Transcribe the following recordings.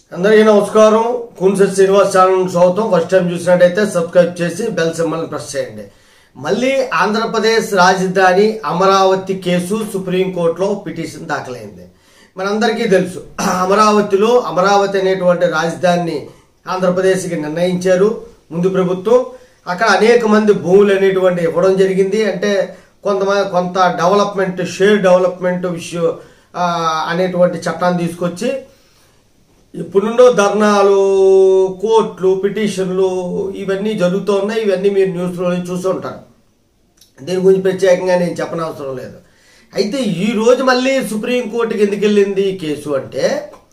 అందరికీ నమస్కారం కున్సెట్ శ్రీనివాస్ ఛానల్ స్వాగతం ఫస్ట్ టైం చూసినట్టయితే సబ్స్క్రైబ్ చేసి బెల్ సింబల్ ప్రెస్ చేయండి మళ్ళీ ఆంధ్రప్రదేశ్ రాజధాని అమరావతి కేసు సుప్రీంకోర్టులో పిటిషన్ దాఖలైంది మనందరికీ తెలుసు అమరావతిలో అమరావతి అనేటువంటి రాజధానిని ఆంధ్రప్రదేశ్కి నిర్ణయించారు ముందు ప్రభుత్వం అక్కడ అనేక మంది భూములు అనేటువంటి ఇవ్వడం జరిగింది అంటే కొంతమంది కొంత డెవలప్మెంట్ షేర్ డెవలప్మెంట్ విషయం ఆ, అనేటువంటి చట్టాన్ని తీసుకొచ్చి ఇప్పుడుండో ధర్నాలు కోర్టులు పిటిషన్లు ఇవన్నీ జరుగుతూ ఉన్నాయి ఇవన్నీ మీరు న్యూస్లో చూసి ఉంటారు దీని గురించి ప్రత్యేకంగా నేను చెప్పనవసరం లేదు అయితే ఈ రోజు మళ్ళీ సుప్రీంకోర్టుకి ఎందుకు వెళ్ళింది ఈ కేసు అంటే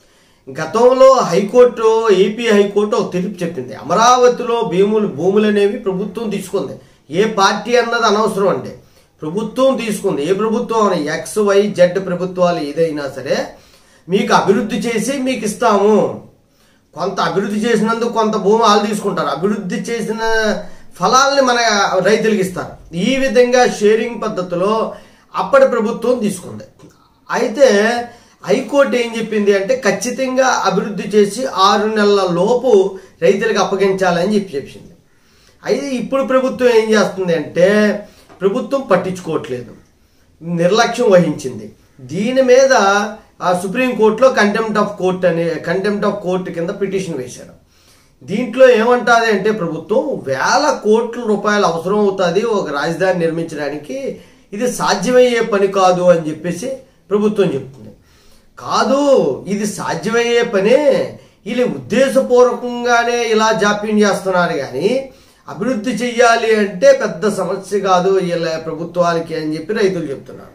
గతంలో హైకోర్టు ఏపీ హైకోర్టు ఒక తీర్పు చెప్పింది అమరావతిలో భూములు భూములు అనేవి ప్రభుత్వం తీసుకుంది ఏ పార్టీ అన్నది అనవసరం అండి ప్రభుత్వం తీసుకుంది ఏ ప్రభుత్వం అని ఎక్స్ వై జెడ్ ప్రభుత్వాలు ఏదైనా సరే మీకు అభివృద్ధి చేసి మీకు ఇస్తాము కొంత అభివృద్ధి చేసినందుకు కొంత భూమి వాళ్ళు తీసుకుంటారు అభివృద్ధి చేసిన ఫలాల్ని మన రైతులకు ఇస్తారు ఈ విధంగా షేరింగ్ పద్ధతిలో అప్పటి ప్రభుత్వం తీసుకుంది అయితే హైకోర్టు ఏం చెప్పింది అంటే ఖచ్చితంగా అభివృద్ధి చేసి ఆరు నెలల లోపు రైతులకు అప్పగించాలని చెప్పి చెప్పింది అయితే ఇప్పుడు ప్రభుత్వం ఏం చేస్తుంది అంటే ప్రభుత్వం పట్టించుకోవట్లేదు నిర్లక్ష్యం వహించింది దీని మీద ఆ సుప్రీంకోర్టులో కంటెంప్ట్ ఆఫ్ కోర్ట్ అనే కంటెంప్ట్ ఆఫ్ కోర్టు కింద పిటిషన్ వేశారు దీంట్లో ఏమంటుంది అంటే ప్రభుత్వం వేల కోట్ల రూపాయలు అవసరం అవుతుంది ఒక రాజధాని నిర్మించడానికి ఇది సాధ్యమయ్యే పని కాదు అని చెప్పేసి ప్రభుత్వం చెప్తుంది కాదు ఇది సాధ్యమయ్యే పనే వీళ్ళు ఉద్దేశపూర్వకంగానే ఇలా జాప్యం చేస్తున్నారు కానీ అభివృద్ధి చెయ్యాలి అంటే పెద్ద సమస్య కాదు వీళ్ళ ప్రభుత్వానికి అని చెప్పి రైతులు చెప్తున్నారు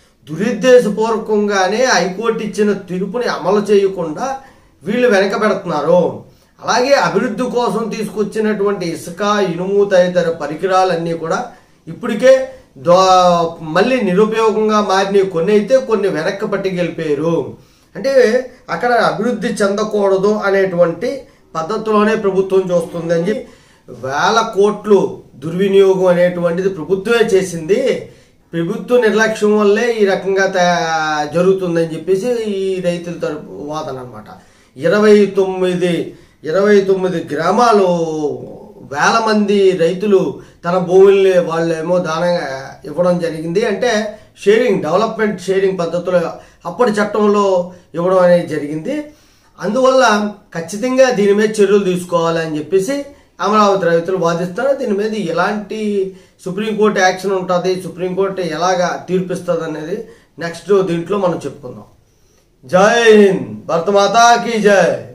దురుద్దేశపూర్వకంగానే హైకోర్టు ఇచ్చిన తీర్పుని అమలు చేయకుండా వీళ్ళు వెనక పెడుతున్నారు అలాగే అభివృద్ధి కోసం తీసుకొచ్చినటువంటి ఇసుక ఇనుము తదితర పరికరాలన్నీ కూడా ఇప్పటికే దో మళ్ళీ నిరుపయోగంగా మారినవి కొన్ని అయితే కొన్ని వెనక్కి పట్టుకెళ్ళిపోయారు అంటే అక్కడ అభివృద్ధి చెందకూడదు అనేటువంటి పద్ధతిలోనే ప్రభుత్వం చూస్తుంది అని చెప్పి వేల కోట్లు దుర్వినియోగం అనేటువంటిది ప్రభుత్వమే చేసింది ప్రభుత్వ నిర్లక్ష్యం వల్లే ఈ రకంగా తయా- జరుగుతుందని చెప్పేసి ఈ రైతుల తరపు వాదన అనమాట ఇరవై తొమ్మిది ఇరవై తొమ్మిది గ్రామాలు వేల మంది రైతులు తన భూముల్ని వాళ్ళేమో దానంగా ఇవ్వడం జరిగింది అంటే షేరింగ్ డెవలప్మెంట్ షేరింగ్ పద్ధతిలో అప్పటి చట్టంలో ఇవ్వడం అనేది జరిగింది అందువల్ల ఖచ్చితంగా దీని మీద చర్యలు తీసుకోవాలని చెప్పేసి అమరావతి రైతులు వాదిస్తారు దీని మీద ఎలాంటి సుప్రీంకోర్టు యాక్షన్ ఉంటుంది సుప్రీంకోర్టు ఎలాగా తీర్పిస్తుంది అనేది నెక్స్ట్ దీంట్లో మనం చెప్పుకుందాం జై హింద్ భరతమాతాకి జై